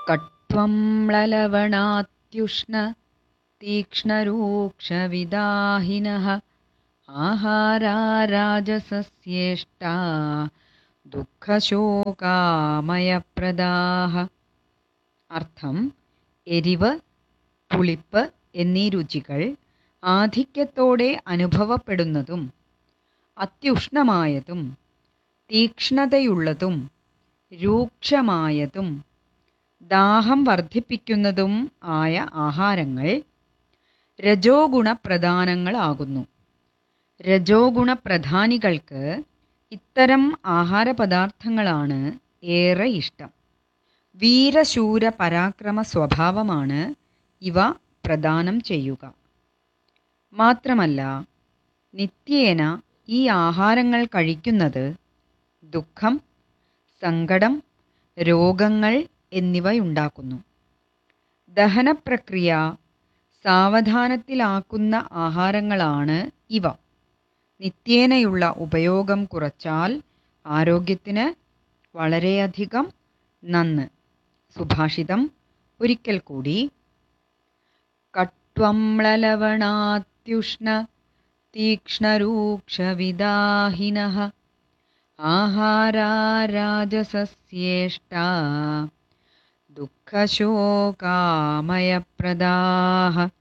कट्वं म्ललवणात्युष्ण तीक्ष्णरूक्षविदाहिनः आहारा राजसस्येष्टा ദുഃഖശോകാമയപ്രദാഹ അർത്ഥം എരിവ് പുളിപ്പ് എന്നീ രുചികൾ ആധിക്യത്തോടെ അനുഭവപ്പെടുന്നതും അത്യുഷ്ണമായതും തീക്ഷ്ണതയുള്ളതും രൂക്ഷമായതും ദാഹം വർദ്ധിപ്പിക്കുന്നതും ആയ ആഹാരങ്ങൾ രജോ ഗുണപ്രധാനങ്ങളാകുന്നു രജോ ഗുണപ്രധാനികൾക്ക് ഇത്തരം ആഹാരപദാർത്ഥങ്ങളാണ് ഏറെ ഇഷ്ടം വീരശൂര പരാക്രമ സ്വഭാവമാണ് ഇവ പ്രദാനം ചെയ്യുക മാത്രമല്ല നിത്യേന ഈ ആഹാരങ്ങൾ കഴിക്കുന്നത് ദുഃഖം സങ്കടം രോഗങ്ങൾ എന്നിവയുണ്ടാക്കുന്നു ദഹനപ്രക്രിയ സാവധാനത്തിലാക്കുന്ന ആഹാരങ്ങളാണ് ഇവ നിത്യേനയുള്ള ഉപയോഗം കുറച്ചാൽ ആരോഗ്യത്തിന് വളരെയധികം നന്ന് സുഭാഷിതം ഒരിക്കൽ കൂടി കട്വംളലവണാത്യുഷ്ണ തീക്ഷ്ണരൂക്ഷവിദാഹിനഃ ആഹാരാ രാജസസ്യേഷ്ടാ ദുഃഖശോകാമയപ്രദാഹ